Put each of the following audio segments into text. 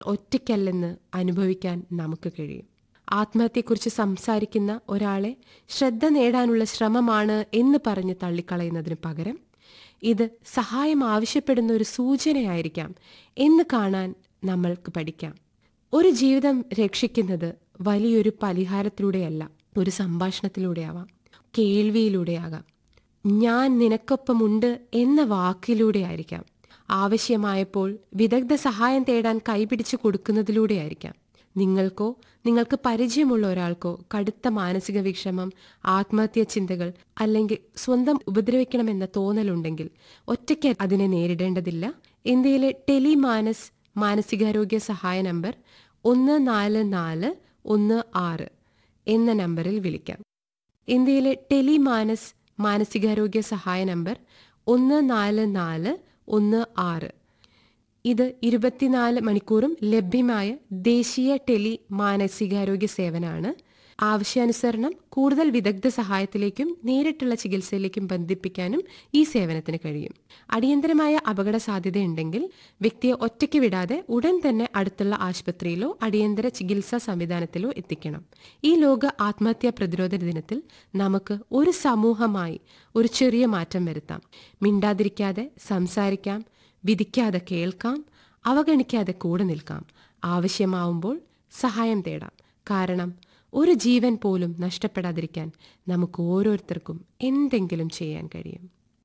ഒറ്റയ്ക്കല്ലെന്ന് അനുഭവിക്കാൻ നമുക്ക് കഴിയും ആത്മഹത്യയെക്കുറിച്ച് സംസാരിക്കുന്ന ഒരാളെ ശ്രദ്ധ നേടാനുള്ള ശ്രമമാണ് എന്ന് പറഞ്ഞ് തള്ളിക്കളയുന്നതിന് പകരം ഇത് സഹായം ആവശ്യപ്പെടുന്ന ഒരു സൂചനയായിരിക്കാം എന്ന് കാണാൻ നമ്മൾക്ക് പഠിക്കാം ഒരു ജീവിതം രക്ഷിക്കുന്നത് വലിയൊരു പരിഹാരത്തിലൂടെയല്ല ഒരു സംഭാഷണത്തിലൂടെയാവാം കേൾവിയിലൂടെയാകാം ഞാൻ നിനക്കൊപ്പമുണ്ട് എന്ന വാക്കിലൂടെയായിരിക്കാം ആവശ്യമായപ്പോൾ വിദഗ്ധ സഹായം തേടാൻ കൈപിടിച്ചു കൊടുക്കുന്നതിലൂടെയായിരിക്കാം നിങ്ങൾക്കോ നിങ്ങൾക്ക് പരിചയമുള്ള ഒരാൾക്കോ കടുത്ത മാനസിക വിഷമം ആത്മഹത്യാ ചിന്തകൾ അല്ലെങ്കിൽ സ്വന്തം ഉപദ്രവിക്കണമെന്ന തോന്നലുണ്ടെങ്കിൽ ഒറ്റയ്ക്ക് അതിനെ നേരിടേണ്ടതില്ല ഇന്ത്യയിലെ ടെലിമാനസ് മാനസികാരോഗ്യ സഹായ നമ്പർ ഒന്ന് നാല് നാല് ഒന്ന് ആറ് എന്ന നമ്പറിൽ വിളിക്കാം ഇന്ത്യയിലെ ടെലിമാനസ് മാനസികാരോഗ്യ സഹായ നമ്പർ ഒന്ന് നാല് നാല് ഒന്ന് ആറ് ഇത് ഇരുപത്തിനാല് മണിക്കൂറും ലഭ്യമായ ദേശീയ ടെലി മാനസികാരോഗ്യ സേവനമാണ് ആവശ്യാനുസരണം കൂടുതൽ വിദഗ്ധ സഹായത്തിലേക്കും നേരിട്ടുള്ള ചികിത്സയിലേക്കും ബന്ധിപ്പിക്കാനും ഈ സേവനത്തിന് കഴിയും അടിയന്തരമായ അപകട സാധ്യതയുണ്ടെങ്കിൽ വ്യക്തിയെ ഒറ്റയ്ക്ക് വിടാതെ ഉടൻ തന്നെ അടുത്തുള്ള ആശുപത്രിയിലോ അടിയന്തര ചികിത്സാ സംവിധാനത്തിലോ എത്തിക്കണം ഈ ലോക ആത്മഹത്യാ പ്രതിരോധ ദിനത്തിൽ നമുക്ക് ഒരു സമൂഹമായി ഒരു ചെറിയ മാറ്റം വരുത്താം മിണ്ടാതിരിക്കാതെ സംസാരിക്കാം വിധിക്കാതെ കേൾക്കാം അവഗണിക്കാതെ കൂടെ നിൽക്കാം ആവശ്യമാവുമ്പോൾ സഹായം തേടാം കാരണം ഒരു ജീവൻ പോലും നഷ്ടപ്പെടാതിരിക്കാൻ നമുക്ക് ഓരോരുത്തർക്കും എന്തെങ്കിലും ചെയ്യാൻ കഴിയും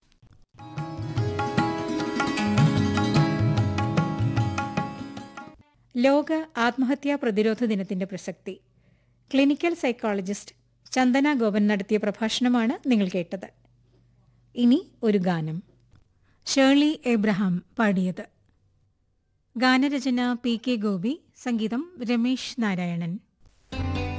ലോക ആത്മഹത്യാ പ്രതിരോധ ദിനത്തിന്റെ പ്രസക്തി ക്ലിനിക്കൽ സൈക്കോളജിസ്റ്റ് ചന്ദന ഗോപൻ നടത്തിയ പ്രഭാഷണമാണ് നിങ്ങൾ കേട്ടത് ഇനി ഒരു ഗാനം ഷേർലി എബ്രഹാം പാടിയത് ഗാനരചന പി കെ ഗോപി സംഗീതം രമേശ് നാരായണൻ